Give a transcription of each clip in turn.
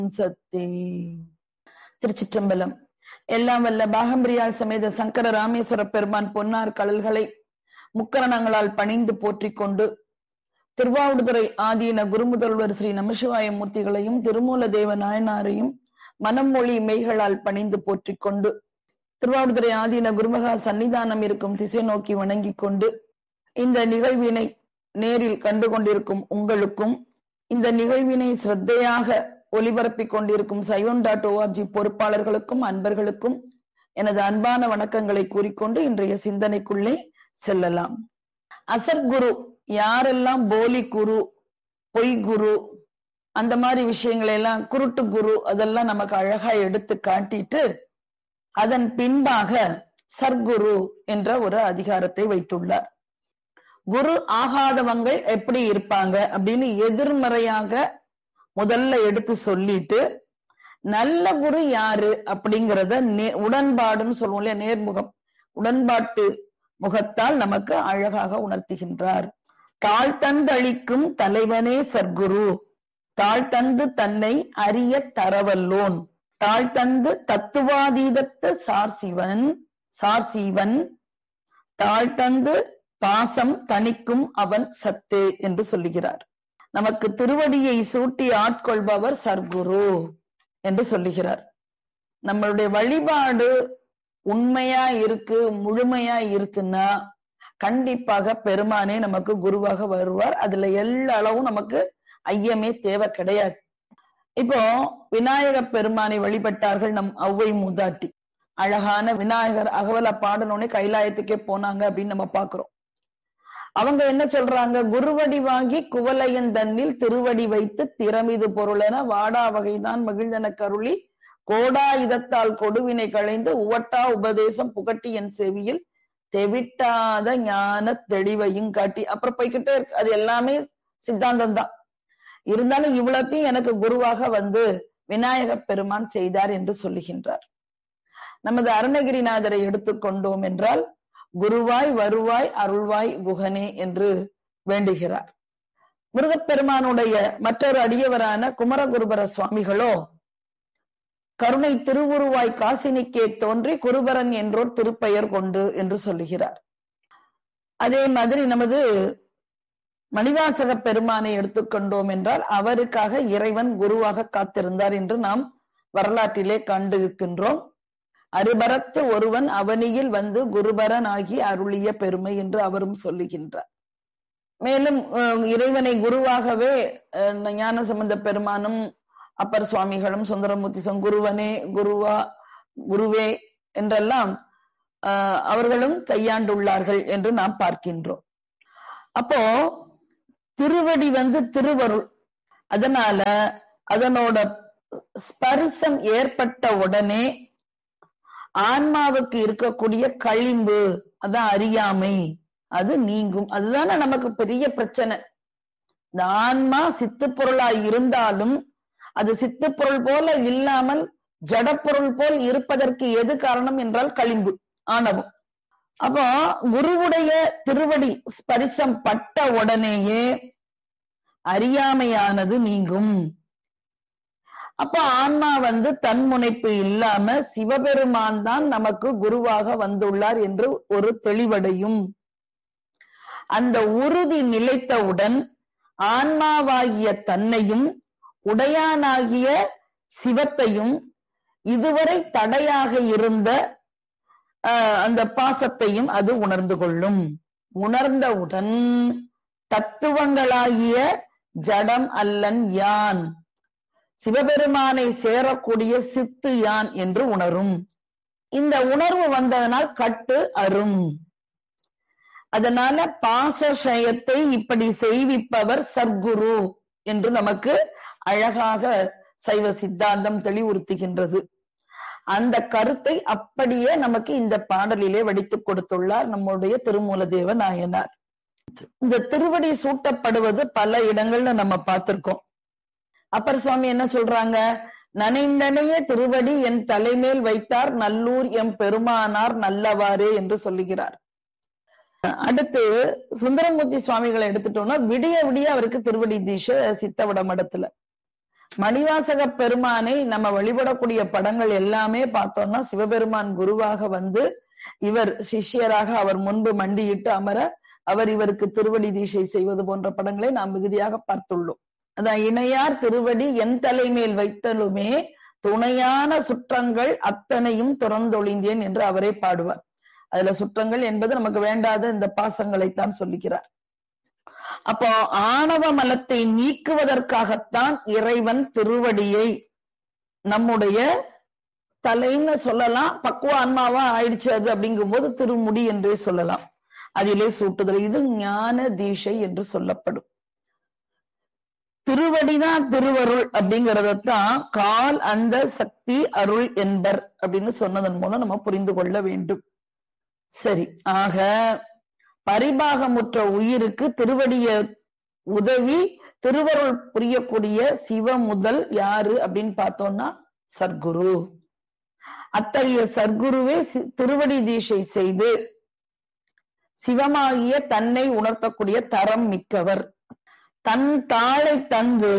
சத்தே திருச்சிற்றம்பலம் எல்லாம் வல்ல பாகம்பிரியால் சமேத சங்கர ராமேஸ்வர பெருமான் பொன்னார் கடல்களை முக்கரணங்களால் பணிந்து போற்றிக் கொண்டு திருவாவடுதுறை ஆதீன குருமுதல்வர் ஸ்ரீ நமசிவாய மூர்த்திகளையும் திருமூல தேவ நாயனாரையும் மனம் மொழி மெய்களால் பணிந்து போற்றிக் கொண்டு திருவாவடுதுறை ஆதீன குருமகா சன்னிதானம் இருக்கும் திசை நோக்கி வணங்கிக் கொண்டு இந்த நிகழ்வினை நேரில் கண்டு கொண்டிருக்கும் உங்களுக்கும் இந்த நிகழ்வினை சிரத்தையாக ஒலிபரப்பிக் கொண்டிருக்கும் சைவன் டாட் ஓஆர்ஜி பொறுப்பாளர்களுக்கும் அன்பர்களுக்கும் எனது அன்பான வணக்கங்களை கூறிக்கொண்டு இன்றைய சிந்தனைக்குள்ளே செல்லலாம் அசர்குரு யாரெல்லாம் போலி குரு பொய் குரு அந்த மாதிரி விஷயங்களை எல்லாம் குருட்டு குரு அதெல்லாம் நமக்கு அழகா எடுத்து காட்டிட்டு அதன் பின்பாக சர்க்குரு என்ற ஒரு அதிகாரத்தை வைத்துள்ளார் குரு ஆகாதவங்கள் எப்படி இருப்பாங்க அப்படின்னு எதிர்மறையாக முதல்ல எடுத்து சொல்லிட்டு நல்ல குரு யாரு அப்படிங்கிறத உடன்பாடுன்னு சொல்லுவோம் இல்லையா நேர்முகம் உடன்பாட்டு முகத்தால் நமக்கு அழகாக உணர்த்துகின்றார் தாழ்த்தந்தளிக்கும் தலைவனே சர்க்குரு தாழ்த்தந்து தன்னை அறிய தரவல்லோன் தாழ்த்தந்து தத்துவாதீதத்து சார்சிவன் சார்சீவன் தாழ்த்தந்து பாசம் தணிக்கும் அவன் சத்தே என்று சொல்லுகிறார் நமக்கு திருவடியை சூட்டி ஆட்கொள்பவர் சர்க்குரு என்று சொல்லுகிறார் நம்மளுடைய வழிபாடு உண்மையா இருக்கு முழுமையா இருக்குன்னா கண்டிப்பாக பெருமானே நமக்கு குருவாக வருவார் அதுல எல்லா அளவும் நமக்கு ஐயமே தேவை கிடையாது இப்போ விநாயக பெருமானை வழிபட்டார்கள் நம் ஔவை மூதாட்டி அழகான விநாயகர் அகவல பாடனோடனே கைலாயத்துக்கே போனாங்க அப்படின்னு நம்ம பாக்குறோம் அவங்க என்ன சொல்றாங்க குருவடி வாங்கி குவலையன் தன்னில் திருவடி வைத்து திறமிது பொருளென வாடா வகைதான் மகிழ்ந்தன கருளி கோடா இதத்தால் கொடுவினை களைந்து உவட்டா உபதேசம் புகட்டி என் செவியில் தெவிட்டாத ஞான தெளிவையும் காட்டி அப்புறம் போய்கிட்டே இருக்கு அது எல்லாமே சித்தாந்தம் தான் இருந்தாலும் இவ்வளத்தையும் எனக்கு குருவாக வந்து விநாயக பெருமான் செய்தார் என்று சொல்லுகின்றார் நமது அருணகிரிநாதரை எடுத்துக்கொண்டோம் என்றால் குருவாய் வருவாய் அருள்வாய் குகனே என்று வேண்டுகிறார் முருகப்பெருமானுடைய மற்றொரு அடியவரான குமரகுருபர சுவாமிகளோ கருணை திருவுருவாய் காசினிக்கே தோன்றி குருபரன் என்றோர் திருப்பெயர் கொண்டு என்று சொல்லுகிறார் அதே மாதிரி நமது மணிவாசக பெருமானை எடுத்துக்கொண்டோம் என்றால் அவருக்காக இறைவன் குருவாக காத்திருந்தார் என்று நாம் வரலாற்றிலே கண்டிருக்கின்றோம் அருபரத்து ஒருவன் அவனியில் வந்து குருபரன் ஆகி அருளிய பெருமை என்று அவரும் சொல்லுகின்றார் மேலும் இறைவனை குருவாகவே ஞான சம்பந்த பெருமானும் அப்பர் சுவாமிகளும் சுந்தரமூர்த்தி குருவனே குருவா குருவே என்றெல்லாம் அவர்களும் கையாண்டுள்ளார்கள் என்று நாம் பார்க்கின்றோம் அப்போ திருவடி வந்து திருவருள் அதனால அதனோட ஸ்பரிசம் ஏற்பட்ட உடனே ஆன்மாவுக்கு இருக்கக்கூடிய களிம்பு அதான் அறியாமை அது நீங்கும் அதுதானே நமக்கு பெரிய பிரச்சனை இந்த ஆன்மா சித்து பொருளா இருந்தாலும் அது சித்து பொருள் போல இல்லாமல் ஜடப்பொருள் போல் இருப்பதற்கு எது காரணம் என்றால் களிம்பு ஆணவம் அப்போ குருவுடைய திருவடி ஸ்பரிசம் பட்ட உடனேயே அறியாமையானது நீங்கும் அப்ப ஆன்மா வந்து தன்முனைப்பு இல்லாம சிவபெருமான் தான் நமக்கு குருவாக வந்துள்ளார் என்று ஒரு தெளிவடையும் அந்த உறுதி நிலைத்தவுடன் ஆன்மாவாகிய தன்னையும் உடையானாகிய சிவத்தையும் இதுவரை தடையாக இருந்த அந்த பாசத்தையும் அது உணர்ந்து கொள்ளும் உணர்ந்தவுடன் தத்துவங்களாகிய ஜடம் அல்லன் யான் சிவபெருமானை சேரக்கூடிய சித்து யான் என்று உணரும் இந்த உணர்வு வந்ததனால் கட்டு அரும் அதனால பாசஷயத்தை இப்படி செய்விப்பவர் சர்க்குரு என்று நமக்கு அழகாக சைவ சித்தாந்தம் தெளிவுறுத்துகின்றது அந்த கருத்தை அப்படியே நமக்கு இந்த பாடலிலே வடித்துக் கொடுத்துள்ளார் நம்முடைய திருமூலதேவ நாயனார் இந்த திருவடி சூட்டப்படுவது பல இடங்கள்ல நம்ம பார்த்திருக்கோம் அப்பர் சுவாமி என்ன சொல்றாங்க நனைந்தனைய திருவடி என் தலைமேல் வைத்தார் நல்லூர் எம் பெருமானார் நல்லவாறே என்று சொல்லுகிறார் அடுத்து சுந்தரமூர்த்தி சுவாமிகளை எடுத்துட்டோம்னா விடிய விடிய அவருக்கு திருவடி தீஷ சித்தவட மடத்துல மணிவாசக பெருமானை நம்ம வழிபடக்கூடிய படங்கள் எல்லாமே பார்த்தோம்னா சிவபெருமான் குருவாக வந்து இவர் சிஷ்யராக அவர் முன்பு மண்டியிட்டு அமர அவர் இவருக்கு திருவடி தீட்சை செய்வது போன்ற படங்களை நாம் மிகுதியாக பார்த்துள்ளோம் அதான் இணையார் திருவடி என் தலைமேல் வைத்தலுமே துணையான சுற்றங்கள் அத்தனையும் துறந்தொழிந்தேன் என்று அவரே பாடுவார் அதுல சுற்றங்கள் என்பது நமக்கு வேண்டாத இந்த பாசங்களைத்தான் சொல்லிக்கிறார் அப்போ ஆணவ மலத்தை நீக்குவதற்காகத்தான் இறைவன் திருவடியை நம்முடைய தலைன்னு சொல்லலாம் பக்குவ ஆன்மாவா ஆயிடுச்சு அது அப்படிங்கும் போது திருமுடி என்றே சொல்லலாம் அதிலே சூட்டுதல் இது ஞான தீஷை என்று சொல்லப்படும் திருவடிதான் திருவருள் அப்படிங்கறதத்தான் கால் அந்த சக்தி அருள் என்பர் அப்படின்னு சொன்னதன் மூலம் நம்ம புரிந்து கொள்ள வேண்டும் சரி ஆக பரிபாகமுற்ற உயிருக்கு திருவடிய உதவி திருவருள் புரியக்கூடிய சிவ முதல் யாரு அப்படின்னு பார்த்தோம்னா சர்க்குரு அத்தகைய சர்க்குருவே திருவடி தீஷை செய்து சிவமாகிய தன்னை உணர்த்தக்கூடிய தரம் மிக்கவர் தன் தாளை தந்து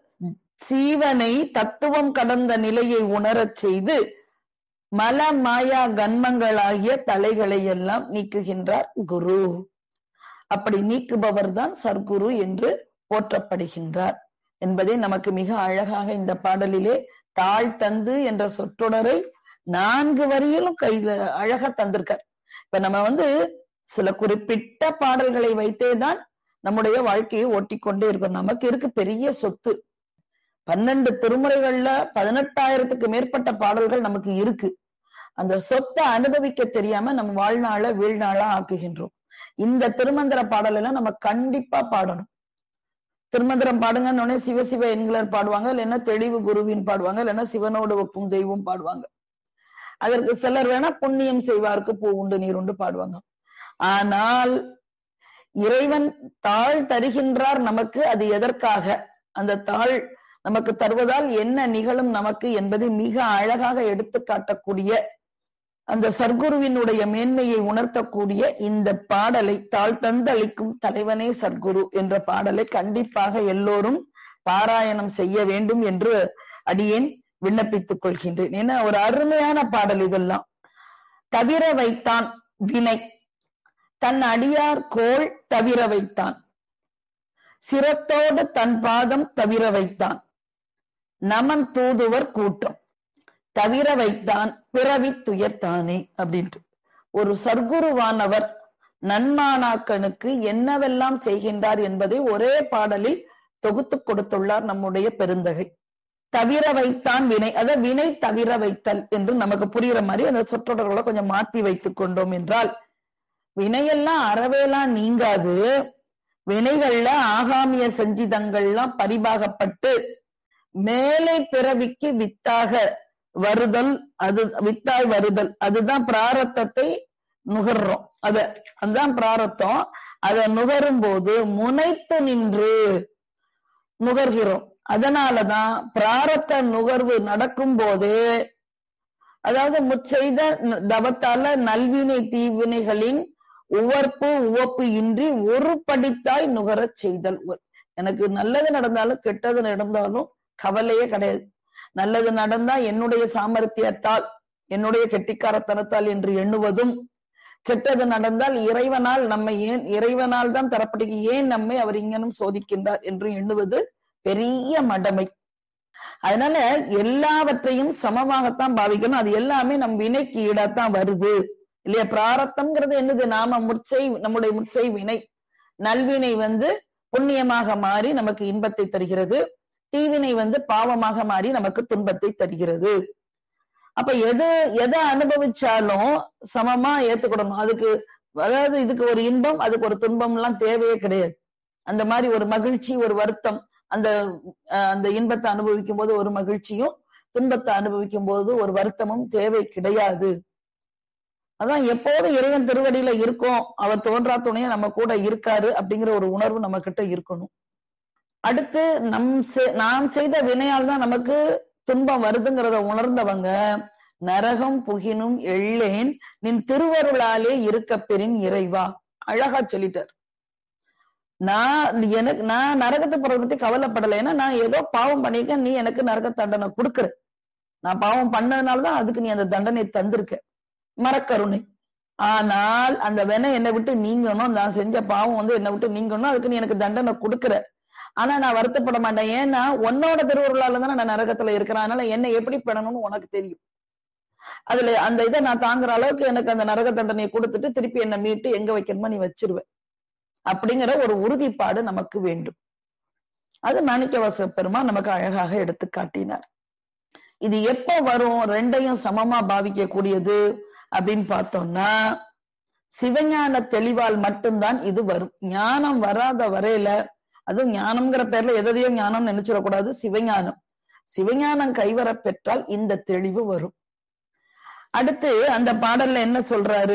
சீவனை தத்துவம் கடந்த நிலையை உணரச் செய்து மல மாயா கன்மங்களாகிய தலைகளை எல்லாம் நீக்குகின்றார் குரு அப்படி நீக்குபவர் தான் சர்க்குரு என்று போற்றப்படுகின்றார் என்பதை நமக்கு மிக அழகாக இந்த பாடலிலே தாழ் தந்து என்ற சொற்றொடரை நான்கு வரியிலும் கையில அழகா தந்திருக்கார் இப்ப நம்ம வந்து சில குறிப்பிட்ட பாடல்களை வைத்தே தான் நம்முடைய வாழ்க்கையை ஓட்டிக்கொண்டே இருக்கும் நமக்கு இருக்கு பெரிய சொத்து பன்னெண்டு திருமுறைகள்ல பதினெட்டாயிரத்துக்கு மேற்பட்ட பாடல்கள் நமக்கு இருக்கு அந்த சொத்தை அனுபவிக்க தெரியாம நம்ம வாழ்நாள வீழ்நாளா ஆக்குகின்றோம் இந்த திருமந்திர பாடல் எல்லாம் நம்ம கண்டிப்பா பாடணும் திருமந்திரம் பாடுங்கன்னு சிவசிவ என்களர் பாடுவாங்க இல்லைன்னா தெளிவு குருவின் பாடுவாங்க இல்லைன்னா சிவனோடு ஒப்பும் தெய்வம் பாடுவாங்க அதற்கு சிலர் வேணா புண்ணியம் செய்வாருக்கு பூ உண்டு நீர் உண்டு பாடுவாங்க ஆனால் இறைவன் தாழ் தருகின்றார் நமக்கு அது எதற்காக அந்த தாழ் நமக்கு தருவதால் என்ன நிகழும் நமக்கு என்பதை மிக அழகாக எடுத்து காட்டக்கூடிய அந்த சர்க்குருவினுடைய மேன்மையை உணர்த்தக்கூடிய இந்த பாடலை தாழ் தந்தளிக்கும் தலைவனே சர்க்குரு என்ற பாடலை கண்டிப்பாக எல்லோரும் பாராயணம் செய்ய வேண்டும் என்று அடியேன் விண்ணப்பித்துக் கொள்கின்றேன் ஏன்னா ஒரு அருமையான பாடல் இதெல்லாம் தவிர வைத்தான் வினை தன் அடியார் கோள் தவிர வைத்தான் சிரத்தோடு தன் பாதம் தவிர வைத்தான் நமன் தூதுவர் கூட்டம் தவிர வைத்தான் பிறவி துயர்த்தானே அப்படின்ட்டு ஒரு சர்க்குருவானவர் நன்மானாக்கனுக்கு என்னவெல்லாம் செய்கின்றார் என்பதை ஒரே பாடலில் தொகுத்து கொடுத்துள்ளார் நம்முடைய பெருந்தகை தவிர வைத்தான் வினை அத வினை தவிர வைத்தல் என்று நமக்கு புரியுற மாதிரி அந்த சொற்றொடர்களை கொஞ்சம் மாத்தி வைத்துக் கொண்டோம் என்றால் வினையெல்லாம் அறவேலாம் நீங்காது வினைகள்ல ஆகாமிய சஞ்சிதங்கள்லாம் பரிபாகப்பட்டு மேலை பிறவிக்கு வித்தாக வருதல் அது வித்தாய் வருதல் அதுதான் பிராரத்தத்தை நுகர்றோம் அத அதுதான் பிராரத்தம் அதை நுகரும் போது முனைத்து நின்று நுகர்கிறோம் அதனாலதான் பிராரத்த நுகர்வு நடக்கும் போது அதாவது முற்செய்த தவத்தால நல்வினை தீவினைகளின் உவர்ப்பு உவப்பு இன்றி ஒரு படித்தாய் நுகரச் செய்தல் எனக்கு நல்லது நடந்தாலும் கெட்டது நடந்தாலும் கவலையே கிடையாது நல்லது நடந்தா என்னுடைய சாமர்த்தியத்தால் என்னுடைய கெட்டிக்காரத்தனத்தால் என்று எண்ணுவதும் கெட்டது நடந்தால் இறைவனால் நம்மை ஏன் இறைவனால் தான் தரப்படுக ஏன் நம்மை அவர் இங்கனும் சோதிக்கின்றார் என்று எண்ணுவது பெரிய மடமை அதனால எல்லாவற்றையும் சமமாகத்தான் பாவிக்கணும் அது எல்லாமே நம் வினைக்கு ஈடாத்தான் வருது இல்லையா பிராரத்தம்ங்கிறது என்னது நாம முற்சை நம்முடைய முற்சை வினை நல்வினை வந்து புண்ணியமாக மாறி நமக்கு இன்பத்தை தருகிறது தீவினை வந்து பாவமாக மாறி நமக்கு துன்பத்தை தருகிறது அப்ப எது எதை அனுபவிச்சாலும் சமமா ஏத்துக்கிடணும் அதுக்கு அதாவது இதுக்கு ஒரு இன்பம் அதுக்கு ஒரு துன்பம் எல்லாம் தேவையே கிடையாது அந்த மாதிரி ஒரு மகிழ்ச்சி ஒரு வருத்தம் அந்த அந்த இன்பத்தை அனுபவிக்கும் போது ஒரு மகிழ்ச்சியும் துன்பத்தை அனுபவிக்கும் போது ஒரு வருத்தமும் தேவை கிடையாது அதான் எப்போதும் இறைவன் திருவடியில இருக்கோம் அவர் தோன்றா துணையா நம்ம கூட இருக்காரு அப்படிங்கிற ஒரு உணர்வு நம்ம கிட்ட இருக்கணும் அடுத்து நம் நாம் செய்த வினையால் தான் நமக்கு துன்பம் வருதுங்கிறத உணர்ந்தவங்க நரகம் புகினும் எள்ளேன் நின் திருவருளாலே இருக்க பெறின் இறைவா அழகா சொல்லிட்டார் நான் எனக்கு நான் நரகத்தை போறத பத்தி கவலைப்படலை ஏன்னா நான் ஏதோ பாவம் பண்ணிருக்கேன் நீ எனக்கு நரக தண்டனை கொடுக்குற நான் பாவம் பண்ணதுனாலதான் அதுக்கு நீ அந்த தண்டனை தந்திருக்க மரக்கருணை ஆனால் அந்த வெனை என்னை விட்டு நீங்கணும் நான் செஞ்ச பாவம் வந்து என்னை விட்டு நீங்கணும் அதுக்கு நீ எனக்கு தண்டனை கொடுக்குற ஆனா நான் வருத்தப்பட மாட்டேன் ஏன்னா உன்னோட திருவுருளால தானே நான் நரகத்துல இருக்கிறேன் அதனால என்னை எப்படி பண்ணணும்னு உனக்கு தெரியும் அதுல அந்த இதை நான் தாங்குற அளவுக்கு எனக்கு அந்த நரக தண்டனையை கொடுத்துட்டு திருப்பி என்னை மீட்டு எங்க வைக்கணுமோ நீ வச்சிருவ அப்படிங்கிற ஒரு உறுதிப்பாடு நமக்கு வேண்டும் அது மாணிக்கவாச பெருமா நமக்கு அழகாக எடுத்து காட்டினார் இது எப்ப வரும் ரெண்டையும் சமமா பாவிக்க கூடியது அப்படின்னு பார்த்தோம்னா சிவஞான தெளிவால் மட்டும்தான் இது வரும் ஞானம் வராத வரையில அதுவும் ஞானம்ங்கிற பேர்ல எதையோ ஞானம் நினைச்சிடக்கூடாது சிவஞானம் சிவஞானம் கைவர பெற்றால் இந்த தெளிவு வரும் அடுத்து அந்த பாடல்ல என்ன சொல்றாரு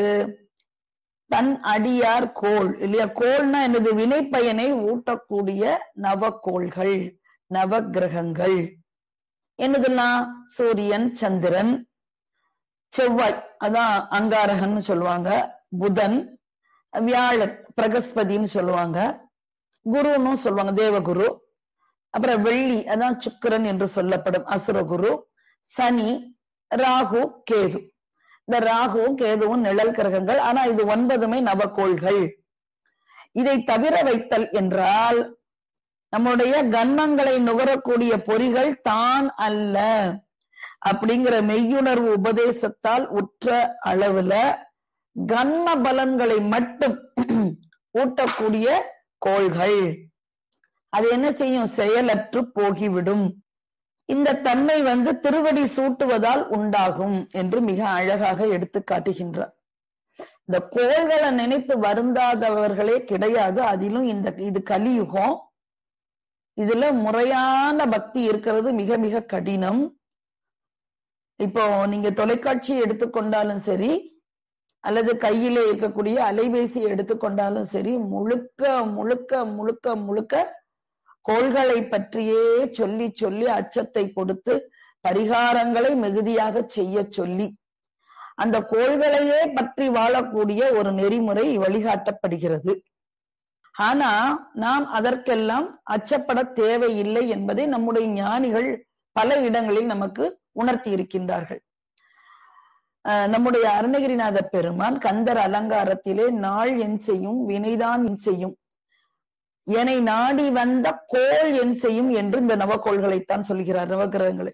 தன் அடியார் கோள் இல்லையா கோள்னா என்னது வினைப்பயனை ஊட்டக்கூடிய நவக்கோள்கள் நவ கிரகங்கள் என்னதுன்னா சூரியன் சந்திரன் செவ்வாய் அதான் அங்காரகன்னு சொல்லுவாங்க புதன் வியாழன் பிரகஸ்பதின்னு சொல்லுவாங்க குருன்னு சொல்லுவாங்க தேவகுரு அப்புறம் வெள்ளி அதான் சுக்கிரன் என்று சொல்லப்படும் அசுரகுரு சனி ராகு கேது இந்த ராகுவும் கேதுவும் நிழல் கிரகங்கள் ஆனா இது ஒன்பதுமே நவக்கோள்கள் இதை தவிர வைத்தல் என்றால் நம்முடைய கன்மங்களை நுகரக்கூடிய பொறிகள் தான் அல்ல அப்படிங்கிற மெய்யுணர்வு உபதேசத்தால் உற்ற அளவுல கன்ம பலன்களை மட்டும் ஊட்டக்கூடிய கோள்கள் அது என்ன செய்யும் செயலற்று போகிவிடும் இந்த தன்மை வந்து திருவடி சூட்டுவதால் உண்டாகும் என்று மிக அழகாக எடுத்து காட்டுகின்றார் இந்த கோள்களை நினைத்து வருந்தாதவர்களே கிடையாது அதிலும் இந்த இது கலியுகம் இதுல முறையான பக்தி இருக்கிறது மிக மிக கடினம் இப்போ நீங்க தொலைக்காட்சி எடுத்துக்கொண்டாலும் சரி அல்லது கையிலே இருக்கக்கூடிய அலைபேசி எடுத்துக்கொண்டாலும் சரி முழுக்க முழுக்க முழுக்க முழுக்க கோள்களை பற்றியே சொல்லி சொல்லி அச்சத்தை கொடுத்து பரிகாரங்களை மிகுதியாக செய்ய சொல்லி அந்த கோள்களையே பற்றி வாழக்கூடிய ஒரு நெறிமுறை வழிகாட்டப்படுகிறது ஆனா நாம் அதற்கெல்லாம் அச்சப்பட தேவையில்லை என்பதை நம்முடைய ஞானிகள் பல இடங்களில் நமக்கு உணர்த்தி இருக்கின்றார்கள் நம்முடைய அருணகிரிநாத பெருமான் கந்தர் அலங்காரத்திலே நாள் என் செய்யும் வினைதான் என் செய்யும் என்னை நாடி வந்த கோள் என் செய்யும் என்று இந்த நவக்கோள்களைத்தான் சொல்கிறார் நவகிரகங்களை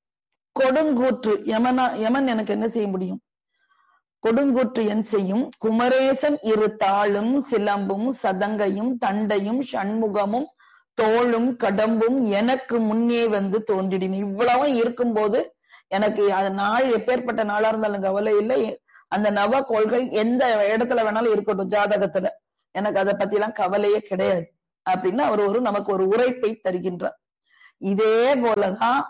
கொடுங்கூற்று யமனா யமன் எனக்கு என்ன செய்ய முடியும் கொடுங்கூற்று என் செய்யும் குமரேசன் இரு தாளும் சிலம்பும் சதங்கையும் தண்டையும் சண்முகமும் தோளும் கடம்பும் எனக்கு முன்னே வந்து தோன்றிடின இவ்வளவும் இருக்கும்போது எனக்கு அது நாள் எப்பேற்பட்ட நாளா இருந்தாலும் கவலை இல்லை அந்த நவ கோள்கள் எந்த இடத்துல வேணாலும் இருக்கட்டும் ஜாதகத்துல எனக்கு அதை பத்தி எல்லாம் கவலையே கிடையாது அப்படின்னு அவர் ஒரு நமக்கு ஒரு உரைப்பை தருகின்றார் இதே போலதான்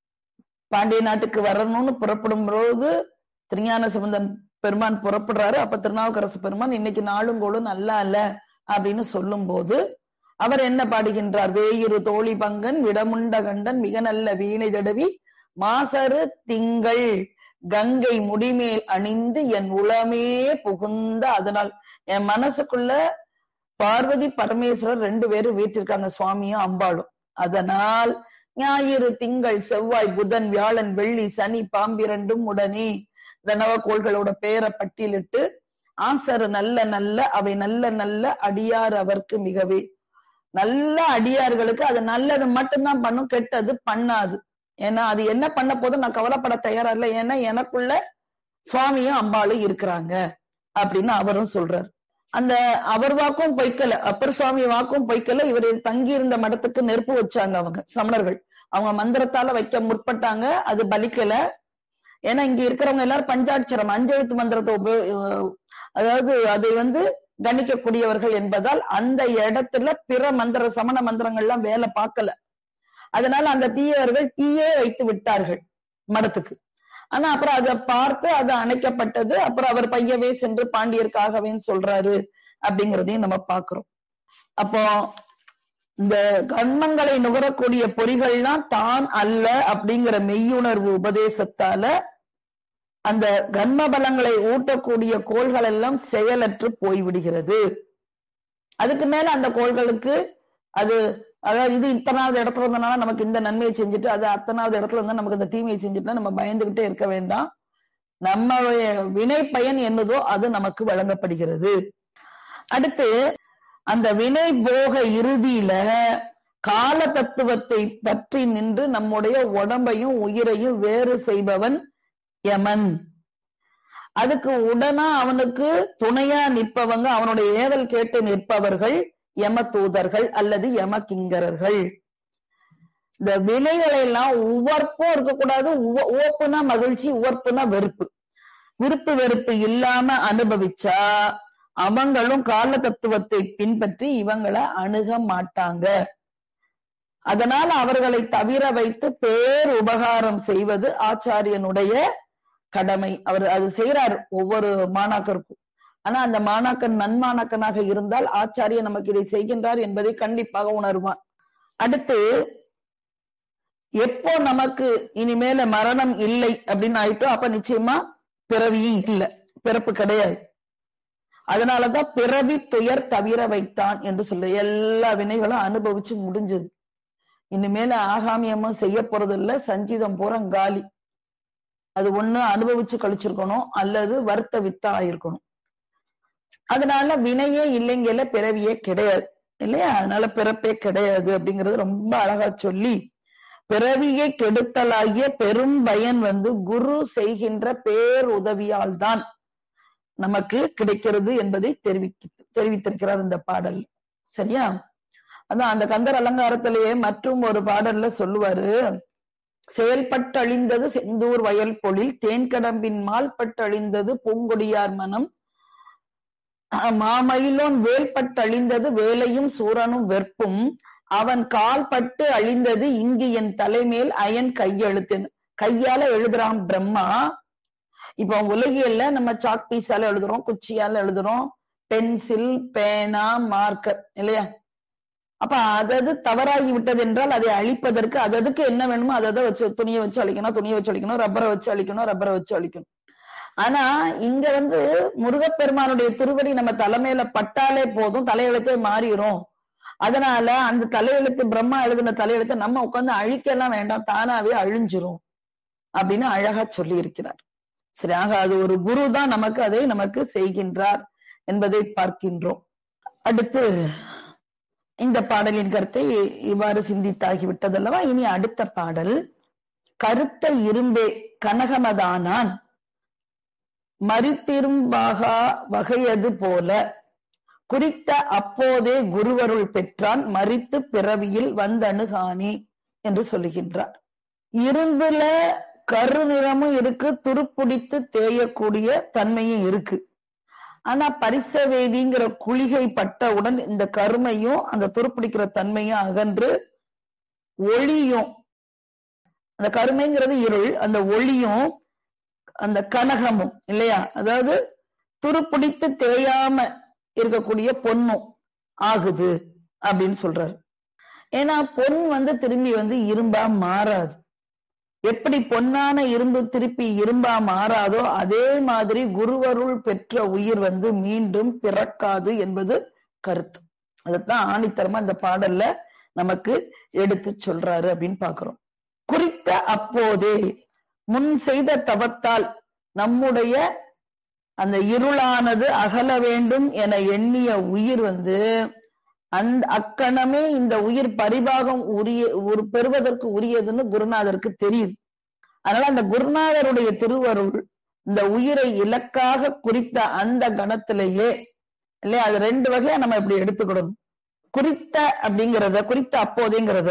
பாண்டிய நாட்டுக்கு வரணும்னு புறப்படும் போது திருஞான சம்பந்தன் பெருமான் புறப்படுறாரு அப்ப திருநாவுக்கரசு பெருமான் இன்னைக்கு நாளும் கோளும் நல்லா இல்ல அப்படின்னு சொல்லும் போது அவர் என்ன பாடுகின்றார் வேயிரு தோழி பங்கன் விடமுண்ட கண்டன் மிக நல்ல வீணை தடவி மாசரு திங்கள் கங்கை முடிமேல் அணிந்து என் உளமே புகுந்த அதனால் என் மனசுக்குள்ள பார்வதி பரமேஸ்வரர் ரெண்டு பேரும் வீட்டிருக்காங்க சுவாமியும் அம்பாளும் அதனால் ஞாயிறு திங்கள் செவ்வாய் புதன் வியாழன் வெள்ளி சனி பாம்பிரண்டும் உடனே தனவ கோள்களோட பெயரை பட்டியலிட்டு ஆசரு நல்ல நல்ல அவை நல்ல நல்ல அடியார் அவர்க்கு மிகவே நல்ல அடியார்களுக்கு அது நல்லது மட்டும்தான் பண்ணும் கெட்டது பண்ணாது ஏன்னா அது என்ன பண்ண போதும் நான் கவலைப்பட தயாரா இல்லை ஏன்னா எனக்குள்ள சுவாமியும் அம்பாளும் இருக்கிறாங்க அப்படின்னு அவரும் சொல்றாரு அந்த அவர் வாக்கும் பொய்க்கல அப்பர் சுவாமி வாக்கும் பொய்க்கல இவர் தங்கி இருந்த மடத்துக்கு நெருப்பு வச்சாங்க அவங்க சமணர்கள் அவங்க மந்திரத்தால வைக்க முற்பட்டாங்க அது பலிக்கல ஏன்னா இங்க இருக்கிறவங்க எல்லாரும் பஞ்சாட்சரம் அஞ்செழுத்து மந்திரத்தை உபயோ அதாவது அதை வந்து கணிக்கக்கூடியவர்கள் என்பதால் அந்த இடத்துல பிற மந்திர சமண மந்திரங்கள்லாம் வேலை பார்க்கல அதனால அந்த தீயவர்கள் தீயே வைத்து விட்டார்கள் மடத்துக்கு ஆனா அப்புறம் அதை பார்த்து அது அணைக்கப்பட்டது அப்புறம் அவர் பையவே சென்று பாண்டியர்க்காகவேன்னு சொல்றாரு அப்படிங்கிறதையும் நம்ம பாக்குறோம் அப்போ இந்த கர்மங்களை நுகரக்கூடிய பொறிகள்லாம் தான் அல்ல அப்படிங்கிற மெய்யுணர்வு உபதேசத்தால அந்த கர்ம பலங்களை ஊட்டக்கூடிய கோள்கள் எல்லாம் செயலற்று போய்விடுகிறது அதுக்கு மேல அந்த கோள்களுக்கு அது அதாவது இது இத்தனாவது இடத்துல இருந்தனால நமக்கு இந்த நன்மையை செஞ்சுட்டு அது அத்தனாவது இடத்துல இருந்தா நமக்கு இந்த தீமையை செஞ்சுட்டு நம்ம பயந்துகிட்டே இருக்க வேண்டாம் நம்மளுடைய வினை பயன் என்னதோ அது நமக்கு வழங்கப்படுகிறது அடுத்து அந்த வினை போக இறுதியில கால தத்துவத்தை பற்றி நின்று நம்முடைய உடம்பையும் உயிரையும் வேறு செய்பவன் யமன் அதுக்கு உடனா அவனுக்கு துணையா நிற்பவங்க அவனுடைய ஏவல் கேட்டு நிற்பவர்கள் யம தூதர்கள் அல்லது யம கிங்கரர்கள் இந்த வினைகளை எல்லாம் உவர்ப்பும் இருக்கக்கூடாது உவப்புனா மகிழ்ச்சி உவர்ப்புனா வெறுப்பு விருப்பு வெறுப்பு இல்லாம அனுபவிச்சா அவங்களும் கால தத்துவத்தை பின்பற்றி இவங்களை அணுக மாட்டாங்க அதனால அவர்களை தவிர வைத்து பேர் உபகாரம் செய்வது ஆச்சாரியனுடைய கடமை அவர் அது செய்யறார் ஒவ்வொரு மாணாக்கருக்கும் ஆனா அந்த மாணாக்கன் நன்மாணாக்கனாக இருந்தால் ஆச்சாரியன் நமக்கு இதை செய்கின்றார் என்பதை கண்டிப்பாக உணர்வான் அடுத்து எப்போ நமக்கு இனிமேல மரணம் இல்லை அப்படின்னு ஆயிட்டோ அப்ப நிச்சயமா பிறவியும் இல்லை பிறப்பு கிடையாது அதனாலதான் பிறவி துயர் தவிர வைத்தான் என்று சொல்ல எல்லா வினைகளும் அனுபவிச்சு முடிஞ்சது இனிமேல ஆகாமியமும் செய்ய போறது இல்ல சஞ்சீதம் பூரா காலி அது ஒண்ணு அனுபவிச்சு கழிச்சிருக்கணும் அல்லது வருத்த வித்தா ஆயிருக்கணும் அதனால வினையே இல்லைங்கல பிறவியே கிடையாது இல்லையா அதனால பிறப்பே கிடையாது அப்படிங்கறது ரொம்ப அழகா சொல்லி பிறவியை கெடுத்தலாகிய பெரும் பயன் வந்து குரு செய்கின்ற பேர் உதவியால் தான் நமக்கு கிடைக்கிறது என்பதை தெரிவிக்க தெரிவித்திருக்கிறார் இந்த பாடல் சரியா அதான் அந்த கந்தர் அலங்காரத்திலேயே மற்றும் ஒரு பாடல்ல சொல்லுவாரு செயல்பட்டழிந்தது செந்தூர் வயல் பொழில் தேன்கடம்பின் மால்பட்டழிந்தது பூங்கொடியார் மனம் மாமயிலோன் வேல்பட்டழிந்தது வேலையும் சூரனும் வெறுப்பும் அவன் கால் பட்டு அழிந்தது இங்கு என் தலைமேல் அயன் கையெழுத்துன்னு கையால எழுதுறான் பிரம்மா இப்போ உலகியல்ல நம்ம சாக் பீஸால எழுதுறோம் குச்சியால எழுதுறோம் பென்சில் பேனா மார்க்கர் இல்லையா அப்ப அதது தவறாகி விட்டது என்றால் அதை அழிப்பதற்கு அததுக்கு என்ன வேணுமோ அதை வச்சு துணியை வச்சு அழிக்கணும் துணியை வச்சு அழிக்கணும் ரப்பரை வச்சு அழிக்கணும் ரப்பரை வச்சு அழிக்கணும் ஆனா இங்க வந்து முருகப்பெருமானுடைய திருவடி நம்ம தலைமையில பட்டாலே போதும் தலையெழுத்தே மாறிடும் அதனால அந்த தலையெழுத்து பிரம்மா எழுதின தலையெழுத்தை நம்ம உட்காந்து அழிக்கலாம் வேண்டாம் தானாவே அழிஞ்சிரும் அப்படின்னு அழகா சொல்லி இருக்கிறார் சரி ஆக அது ஒரு குரு தான் நமக்கு அதை நமக்கு செய்கின்றார் என்பதை பார்க்கின்றோம் அடுத்து இந்த பாடலின் கருத்தை இவ்வாறு சிந்தித்தாகி விட்டதல்லவா இனி அடுத்த பாடல் கருத்த இரும்பே கனகமதானான் மறித்திரும்பாகா வகையது போல குறித்த அப்போதே குருவருள் பெற்றான் மறித்து பிறவியில் வந்தணுகானே என்று சொல்லுகின்றார் இரும்புல கருநிறமும் இருக்கு துருப்பிடித்து தேயக்கூடிய தன்மையும் இருக்கு ஆனா பரிசவேதிங்கிற குளிகை பட்டவுடன் இந்த கருமையும் அந்த துருப்பிடிக்கிற தன்மையும் அகன்று ஒளியும் அந்த கருமைங்கிறது இருள் அந்த ஒளியும் அந்த கனகமும் இல்லையா அதாவது துருப்பிடித்து தேயாம இருக்கக்கூடிய பொண்ணும் ஆகுது அப்படின்னு சொல்றாரு ஏன்னா பொன் வந்து திரும்பி வந்து இரும்பா மாறாது எப்படி பொன்னான இரும்பு திருப்பி இரும்பா மாறாதோ அதே மாதிரி குருவருள் பெற்ற உயிர் வந்து மீண்டும் பிறக்காது என்பது கருத்து அதுதான் ஆணித்தரமா இந்த பாடல்ல நமக்கு எடுத்து சொல்றாரு அப்படின்னு பாக்குறோம் குறித்த அப்போதே முன் செய்த தவத்தால் நம்முடைய அந்த இருளானது அகல வேண்டும் என எண்ணிய உயிர் வந்து அந்த அக்கணமே இந்த உயிர் பரிபாகம் உரிய ஒரு பெறுவதற்கு உரியதுன்னு குருநாதருக்கு தெரியுது அதனால அந்த குருநாதருடைய திருவருள் இந்த உயிரை இலக்காக குறித்த அந்த கணத்திலேயே இல்லையா அது ரெண்டு வகையா நம்ம இப்படி எடுத்துக்கிடணும் குறித்த அப்படிங்கிறத குறித்த அப்போதேங்கிறத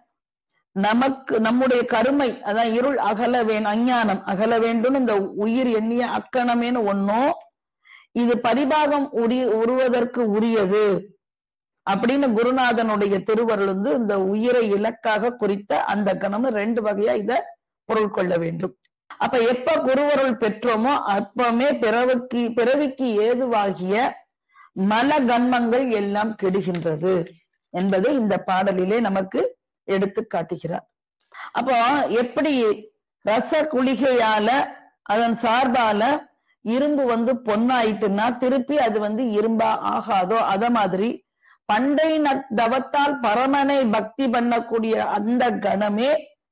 நமக்கு நம்முடைய கருமை அதான் இருள் அகல வேணும் அஞ்ஞானம் அகல வேண்டும் இந்த உயிர் எண்ணிய அக்கணமேன்னு ஒன்னும் இது பரிபாகம் உரி உருவதற்கு உரியது அப்படின்னு குருநாதனுடைய திருவருள் வந்து இந்த உயிரை இலக்காக குறித்த அந்த கணம் ரெண்டு வகையா இத பொருள் கொள்ள வேண்டும் அப்ப எப்ப குருவருள் பெற்றோமோ அப்பமே பிறவுக்கு பிறவிக்கு ஏதுவாகிய மல கன்மங்கள் எல்லாம் கெடுகின்றது என்பதை இந்த பாடலிலே நமக்கு எடுத்து காட்டுகிறார் அப்போ எப்படி ரச குளிகையால அதன் சார்பால இரும்பு வந்து பொன்னாயிட்டுன்னா திருப்பி அது வந்து இரும்பா ஆகாதோ அத மாதிரி பண்டை தவத்தால் பரமனை பக்தி பண்ணக்கூடிய அந்த கணமே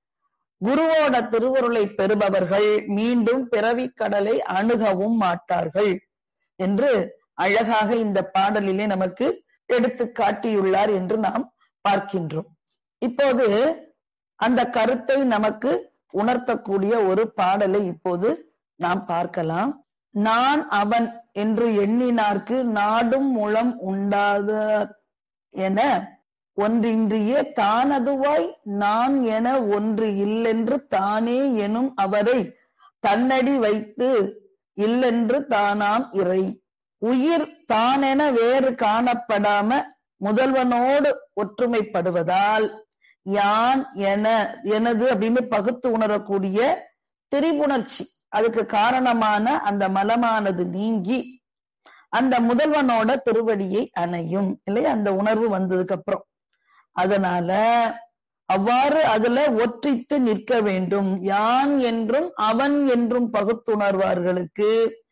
குருவோட திருவருளை பெறுபவர்கள் மீண்டும் பிறவி கடலை அணுகவும் மாட்டார்கள் என்று அழகாக இந்த பாடலிலே நமக்கு எடுத்து காட்டியுள்ளார் என்று நாம் பார்க்கின்றோம் இப்போது அந்த கருத்தை நமக்கு உணர்த்தக்கூடிய ஒரு பாடலை இப்போது நாம் பார்க்கலாம் நான் அவன் என்று எண்ணினார்க்கு நாடும் முளம் உண்டாத என ஒன்றின்றியே தானதுவாய் நான் என ஒன்று இல்லென்று தானே எனும் அவரை தன்னடி வைத்து இல்லென்று தானாம் இறை உயிர் தானென வேறு காணப்படாம முதல்வனோடு ஒற்றுமைப்படுவதால் யான் என எனது அப்படின்னு பகுத்து உணரக்கூடிய திரிபுணர்ச்சி அதுக்கு காரணமான அந்த மலமானது நீங்கி அந்த முதல்வனோட திருவடியை அணையும் இல்லையா அந்த உணர்வு வந்ததுக்கு அப்புறம் அதனால அவ்வாறு அதுல ஒற்றித்து நிற்க வேண்டும் யான் என்றும் அவன் என்றும் பகுத்துணர்வார்களுக்கு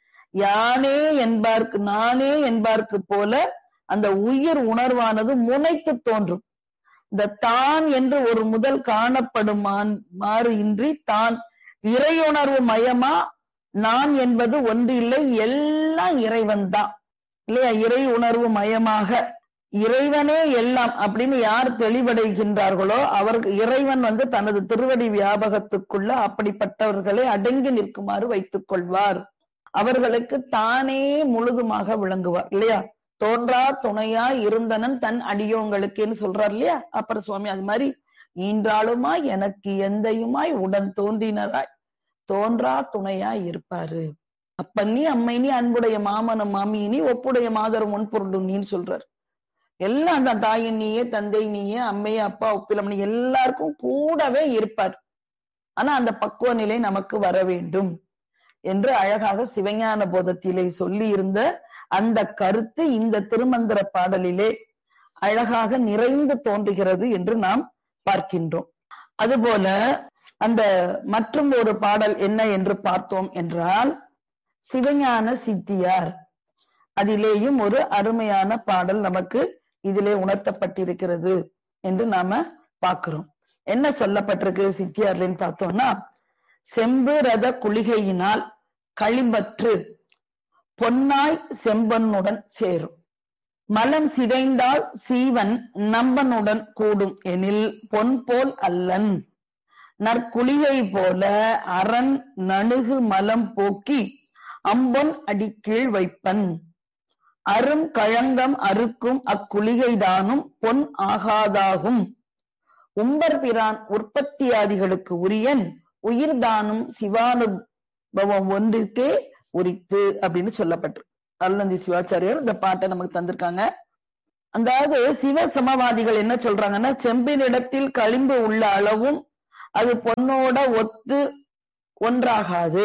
யானே என்பார்க்கு நானே என்பார்க்கு போல அந்த உயிர் உணர்வானது முனைத்து தோன்றும் இந்த தான் என்று ஒரு முதல் காணப்படுமான் மாறு இன்றி தான் இறையுணர்வு மயமா நான் என்பது ஒன்று இல்லை எல்லாம் இறைவன் தான் இல்லையா இறை உணர்வு மயமாக இறைவனே எல்லாம் அப்படின்னு யார் தெளிவடைகின்றார்களோ அவர் இறைவன் வந்து தனது திருவடி வியாபகத்துக்குள்ள அப்படிப்பட்டவர்களை அடங்கி நிற்குமாறு வைத்துக் கொள்வார் அவர்களுக்கு தானே முழுதுமாக விளங்குவார் இல்லையா தோன்றா துணையா இருந்தனன் தன் அடியோங்களுக்குன்னு சொல்றார் இல்லையா அப்பர் சுவாமி அது மாதிரி ஈன்றாளுமாய் எனக்கு எந்தையுமாய் உடன் தோன்றினராய் தோன்றா துணையாய் இருப்பாரு அப்பன்னி அம்மைனி அன்புடைய மாமனும் மாமியினி ஒப்புடைய மாதரும் முன்பொருண்டும் நீன்னு சொல்றார் எல்லாம் அந்த தாயின் நீயே தந்தை நீயே அம்மையே அப்பா ஒப்பிலமணி எல்லாருக்கும் கூடவே இருப்பார் ஆனா அந்த பக்குவ நிலை நமக்கு வர வேண்டும் என்று அழகாக சிவஞான போதத்திலே சொல்லி இருந்த அந்த கருத்து இந்த திருமந்திர பாடலிலே அழகாக நிறைந்து தோன்றுகிறது என்று நாம் பார்க்கின்றோம் அதுபோல அந்த மற்றும் ஒரு பாடல் என்ன என்று பார்த்தோம் என்றால் சிவஞான சித்தியார் அதிலேயும் ஒரு அருமையான பாடல் நமக்கு இதிலே உணர்த்தப்பட்டிருக்கிறது என்று நாம பார்க்கிறோம் என்ன சொல்லப்பட்டிருக்கு சித்தியார்லன்னு பார்த்தோம்னா செம்பு ரத குளிகையினால் களிம்பற்று பொன்னாய் செம்பனுடன் சேரும் மலம் சிதைந்தால் சீவன் நம்பனுடன் கூடும் எனில் பொன் போல் அல்லன் நற்குளிகை போல அரண் நணுகு மலம் போக்கி அம்பொன் அடிக்கீழ் வைப்பன் அரும் கழங்கம் அறுக்கும் அக்குளிகைதானும் பொன் ஆகாதாகும் உம்பர் பிரான் உற்பத்தியாதிகளுக்கு உரியன் உயிர்தானும் சிவானுபவம் ஒன்றுக்கே உரித்து அப்படின்னு சொல்லப்பட்டு அருளந்தி சிவாச்சாரியார் இந்த பாட்டை நமக்கு தந்திருக்காங்க அதாவது சிவ சமவாதிகள் என்ன சொல்றாங்கன்னா செம்பினிடத்தில் களிம்பு உள்ள அளவும் அது பொன்னோட ஒத்து ஒன்றாகாது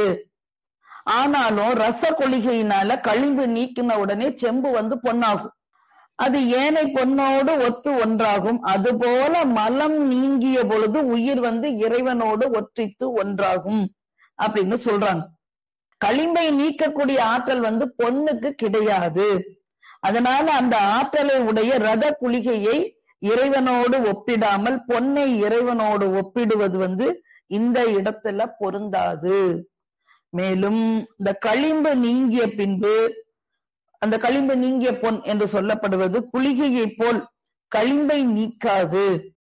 ஆனாலும் ரச கொள்கையினால களிம்பு நீக்கின உடனே செம்பு வந்து பொன்னாகும் அது ஏனை பொன்னோடு ஒத்து ஒன்றாகும் அதுபோல மலம் நீங்கிய பொழுது உயிர் வந்து இறைவனோடு ஒற்றித்து ஒன்றாகும் அப்படின்னு சொல்றாங்க களிம்பை நீக்கக்கூடிய ஆற்றல் வந்து பொண்ணுக்கு கிடையாது அதனால அந்த ஆற்றலை உடைய ரத குளிகையை இறைவனோடு ஒப்பிடாமல் பொன்னை இறைவனோடு ஒப்பிடுவது வந்து இந்த இடத்துல பொருந்தாது மேலும் இந்த களிம்பு நீங்கிய பின்பு அந்த களிம்பு நீங்கிய பொன் என்று சொல்லப்படுவது குளிகையை போல் களிம்பை நீக்காது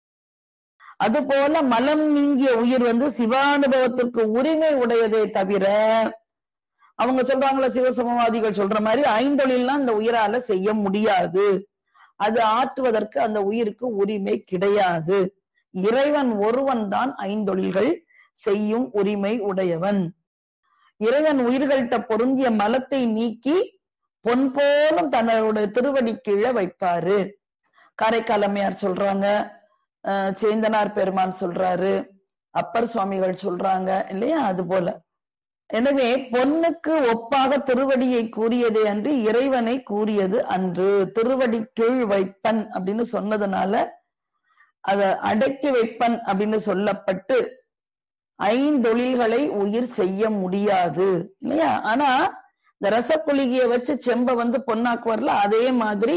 அதுபோல மலம் நீங்கிய உயிர் வந்து சிவானுபவத்திற்கு உரிமை உடையதே தவிர அவங்க சொல்றாங்களா சிவசமவாதிகள் சொல்ற மாதிரி ஐந்தொழில்லாம் அந்த உயிரால செய்ய முடியாது அது ஆற்றுவதற்கு அந்த உயிருக்கு உரிமை கிடையாது இறைவன் ஒருவன் தான் ஐந்தொழில்கள் செய்யும் உரிமை உடையவன் இறைவன் உயிர்கள்ட்ட பொருந்திய மலத்தை நீக்கி பொன் போலும் தன்னுடைய திருவடி கீழே வைப்பாரு காரைக்காலமையார் சொல்றாங்க சேந்தனார் பெருமான் சொல்றாரு அப்பர் சுவாமிகள் சொல்றாங்க இல்லையா அது போல எனவே பொன்னுக்கு ஒப்பாக திருவடியை கூறியதே அன்று இறைவனை கூறியது அன்று திருவடி கீழ் வைப்பன் அப்படின்னு சொன்னதுனால அத அடக்கி வைப்பன் அப்படின்னு சொல்லப்பட்டு ஐந்தொழில்களை உயிர் செய்ய முடியாது இல்லையா ஆனா இந்த ரசக்குளிகைய வச்சு செம்ப வந்து பொன்னாக்குவார்ல அதே மாதிரி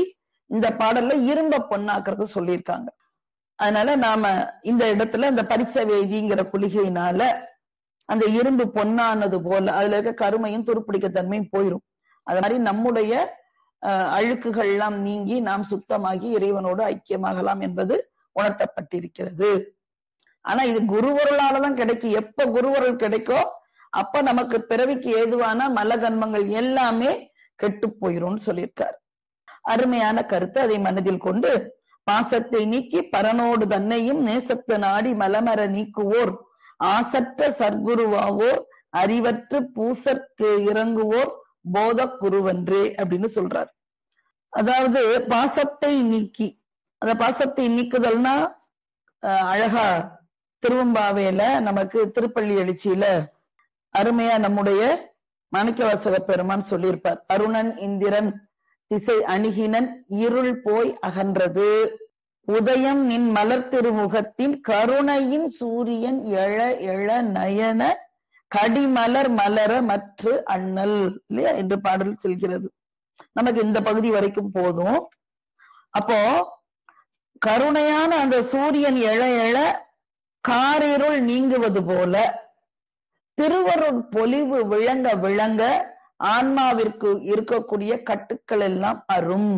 இந்த பாடல்ல இரும்ப பொண்ணாக்குறது சொல்லியிருக்காங்க அதனால நாம இந்த இடத்துல இந்த பரிசவேதிங்கிற குளிகையினால அந்த இரும்பு பொன்னானது போல அதுல இருக்க கருமையும் துருப்பிடிக்க தன்மையும் போயிரும் அது மாதிரி நம்முடைய அஹ், அழுக்குகள் எல்லாம் நீங்கி நாம் சுத்தமாகி இறைவனோடு ஐக்கியமாகலாம் என்பது உணர்த்தப்பட்டிருக்கிறது ஆனா இது குருவருளாலதான் கிடைக்கும் எப்ப குருவருள் கிடைக்கோ அப்ப நமக்கு பிறவிக்கு ஏதுவான மலகன்மங்கள் எல்லாமே கெட்டு போயிரும்னு சொல்லியிருக்கார் அருமையான கருத்து அதை மனதில் கொண்டு பாசத்தை நீக்கி பரனோடு தன்னையும் நேசத்து நாடி மலமர நீக்குவோர் ஆசற்ற சர்க்குருவாவோர் அறிவற்று பூசற்கு இறங்குவோர் போதக் குருவன்றே அப்படின்னு சொல்றார் அதாவது பாசத்தை நீக்கி அந்த பாசத்தை நீக்குதல்னா அஹ், அழகா திருவம்பாவையில நமக்கு திருப்பள்ளி எழுச்சியில அருமையா நம்முடைய மாணிக்கவாசக பெருமான் சொல்லியிருப்பார் அருணன் இந்திரன் திசை அணுகினன் இருள் போய் அகன்றது உதயம் நின் மலர் திருமுகத்தில் கருணையின் சூரியன் எழ எழ நயன கடிமலர் மலர மற்று அண்ணல் இல்லையா என்று பாடல் செல்கிறது நமக்கு இந்த பகுதி வரைக்கும் போதும் அப்போ கருணையான அந்த சூரியன் எழ எழ காரிருள் நீங்குவது போல திருவருள் பொலிவு விளங்க விளங்க ஆன்மாவிற்கு இருக்கக்கூடிய கட்டுக்கள் எல்லாம் அரும்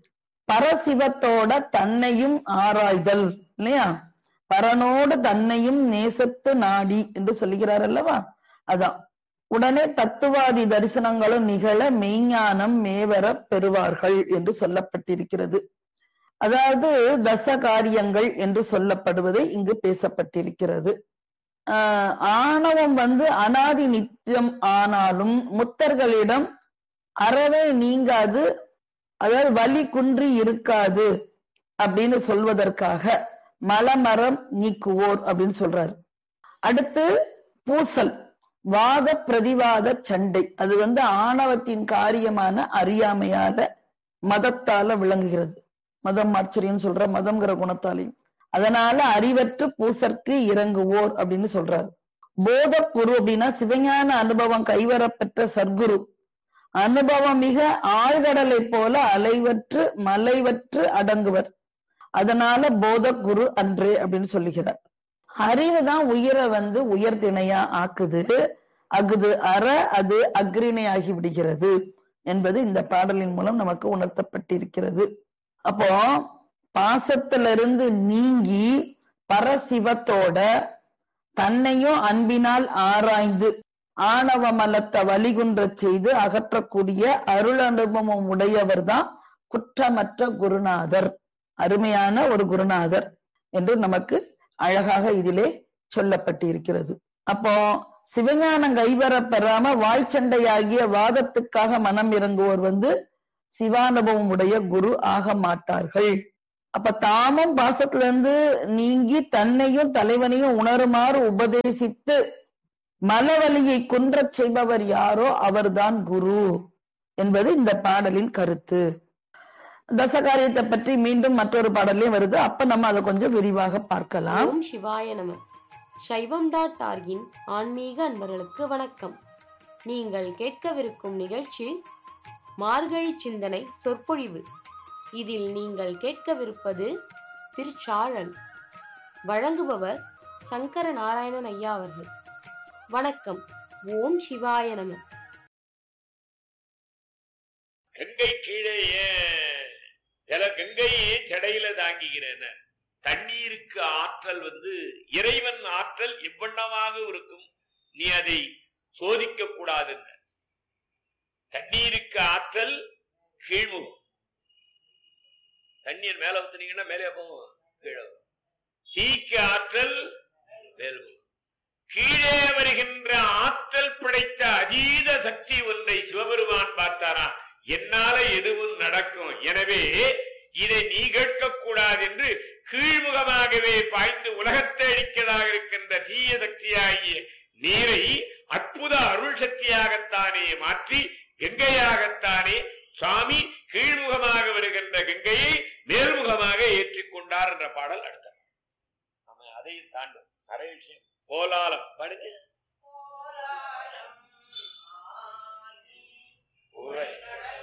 பரசிவத்தோட தன்னையும் ஆராய்தல் இல்லையா பரனோடு தன்னையும் நேசத்து நாடி என்று சொல்லுகிறார் அல்லவா அதான் உடனே தத்துவாதி தரிசனங்களும் நிகழ மெய்ஞானம் மேவர பெறுவார்கள் என்று சொல்லப்பட்டிருக்கிறது அதாவது தச காரியங்கள் என்று சொல்லப்படுவதை இங்கு பேசப்பட்டிருக்கிறது ஆஹ் ஆணவம் வந்து அனாதி நித்தியம் ஆனாலும் முத்தர்களிடம் அறவே நீங்காது அதாவது வலி குன்றி இருக்காது அப்படின்னு சொல்வதற்காக மலமரம் நீக்குவோர் அப்படின்னு சொல்றாரு அடுத்து பூசல் வாத பிரதிவாத சண்டை அது வந்து ஆணவத்தின் காரியமான அறியாமையால மதத்தால விளங்குகிறது மதம் ஆச்சரியம் சொல்ற மதம்ங்கிற குணத்தாலையும் அதனால அறிவற்று பூசற்கு இறங்குவோர் அப்படின்னு சொல்றாரு போதக்குரு அப்படின்னா சிவஞான அனுபவம் கைவரப்பெற்ற சர்க்குரு அனுபவம் மிக ஆழ்கடலை போல அலைவற்று மலைவற்று அடங்குவர் அதனால போதக்குரு அன்றே அப்படின்னு சொல்லுகிறார் அறிவு தான் உயிரை வந்து உயர்திணையா ஆக்குது அகுது அற அது அக்ரிணையாகி விடுகிறது என்பது இந்த பாடலின் மூலம் நமக்கு உணர்த்தப்பட்டிருக்கிறது அப்போ பாசத்திலிருந்து நீங்கி பரசிவத்தோட தன்னையும் அன்பினால் ஆராய்ந்து ஆணவ மலத்தை வலிகுன்றச் செய்து அகற்றக்கூடிய அருள் அனுபவம் உடையவர் தான் குற்றமற்ற குருநாதர் அருமையான ஒரு குருநாதர் என்று நமக்கு அழகாக இதிலே சொல்லப்பட்டிருக்கிறது அப்போ சிவஞானம் கைவர பெறாம வாய்ச்சண்டையாகிய வாதத்துக்காக மனம் இறங்குவோர் வந்து சிவானுபவம் உடைய குரு ஆக மாட்டார்கள் அப்ப தாமும் பாசத்திலிருந்து நீங்கி தன்னையும் தலைவனையும் உணருமாறு உபதேசித்து மலவலியை குன்றச் செய்பவர் யாரோ அவர்தான் குரு என்பது இந்த பாடலின் கருத்து தசகாரியத்தை பற்றி மீண்டும் மற்றொரு பாடலையும் வருது அப்ப நம்ம அதை கொஞ்சம் விரிவாக பார்க்கலாம் ஓம் சிவாய நம சைவம் டாட் ஆர்கின் ஆன்மீக அன்பர்களுக்கு வணக்கம் நீங்கள் கேட்கவிருக்கும் நிகழ்ச்சி மார்கழி சிந்தனை சொற்பொழிவு இதில் நீங்கள் கேட்கவிருப்பது திருச்சாழல் வழங்குபவர் சங்கர நாராயணன் ஐயா அவர்கள் வணக்கம் ஓம் சிவாய நம கங்கை கீழே ஏன் சில கங்கையே ஜடையில தாங்குகிறேன் தண்ணீருக்கு ஆற்றல் வந்து இறைவன் ஆற்றல் எவ்வண்ணமாக இருக்கும் நீ அதை சோதிக்க கூடாது தண்ணீருக்கு ஆற்றல் கீழ்முகம் தண்ணீர் மேல ஊத்துனீங்கன்னா மேலே போகும் கீழே வரும். தீக்கு ஆற்றல் மேலும் கீழே வருகின்ற ஆற்றல் படைத்த அதீத சக்தி ஒன்றை சிவபெருமான் பார்த்தாரா என்னால எதுவும் நடக்கும் எனவே இதை நீ கேட்கக்கூடாது என்று கீழ்முகமாகவே பாய்ந்து உலகத்தை அழிக்கதாக இருக்கின்ற தீய சக்தியாகிய நீரை அற்புத அருள் சக்தியாகத்தானே மாற்றி கங்கையாகத்தானே சுவாமி கீழ்முகமாக வருகின்ற கங்கையை மேல்முகமாக ஏற்றிக்கொண்டார் என்ற பாடல் அடுத்தது நம்ம அதையும் தாண்டும் நிறைய விஷயம் கோலாலம் பாடுங்க ஊரை